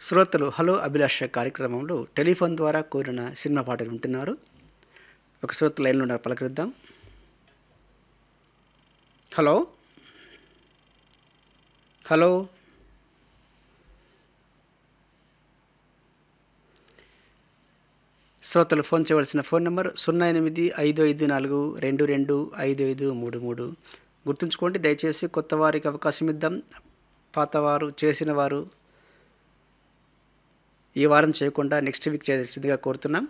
శ్రోతలు హలో అభిలాష కార్యక్రమంలో టెలిఫోన్ ద్వారా కోరిన సినిమా పాటలు వింటున్నారు ఒక శ్రోత లైన్లో ఉన్నారు పలకరిద్దాం హలో హలో శ్రోతలు ఫోన్ చేయవలసిన ఫోన్ నెంబర్ సున్నా ఎనిమిది ఐదు ఐదు నాలుగు రెండు రెండు ఐదు ఐదు మూడు మూడు గుర్తుంచుకోండి దయచేసి కొత్త వారికి అవకాశం ఇద్దాం పాతవారు చేసిన వారు ఈ వారం చేయకుండా నెక్స్ట్ వీక్ చేయాల్సిందిగా కోరుతున్నాం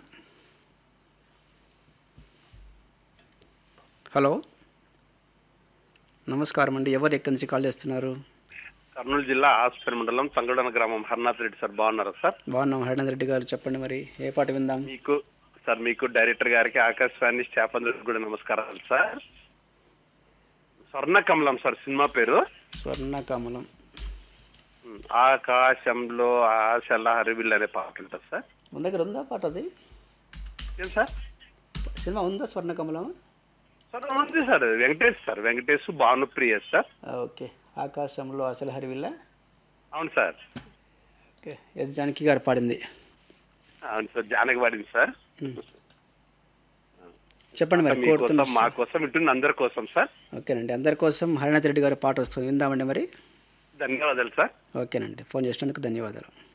హలో నమస్కారం అండి ఎవరు ఎక్కడి నుంచి కాల్ చేస్తున్నారు కర్నూలు జిల్లా ఆస్పేట మండలం సంగడన గ్రామం హర్నాథ్ రెడ్డి సార్ బాగున్నారా సార్ బాగున్నాం హరినంద్ రెడ్డి గారు చెప్పండి మరి ఏ పాట విందాం మీకు సార్ మీకు డైరెక్టర్ గారికి ఆకాశవాణి స్టాఫ్ అందరికి కూడా నమస్కారాలు సార్ స్వర్ణ కమలం సార్ సినిమా పేరు స్వర్ణ కమలం ఉమ్, ఆకాశంలో ఆశల హరివిల్ అనే పాట ఉంటుంది సార్ మన దగ్గర ఉందా పాట అది ఏం సార్ సినిమా ఉందా స్వర్ణ కమలం సార్ ఉంది sir Venkatesh sir Venkatesh Bhanupriya sir ఆ, ఓకే ఆకాశంలో అసలు హరివిల్ల అవును సార్ ఓకే ఎస్ జానకి గారు పాడింది అవును సార్ జానకి పడింది సార్ చెప్పండి మరి మీకోసం కోరుతున్నా మా కోసం వింటున్న అందరి కోసం సార్ ఓకేనండి అందరి కోసం హరినాథ్ రెడ్డి గారి పాట వస్తుంది విందామండి మరి ధన్యవాదాలు సార్ ఓకేనండి ఫోన్ చేసినందుకు ధన్యవాదాలు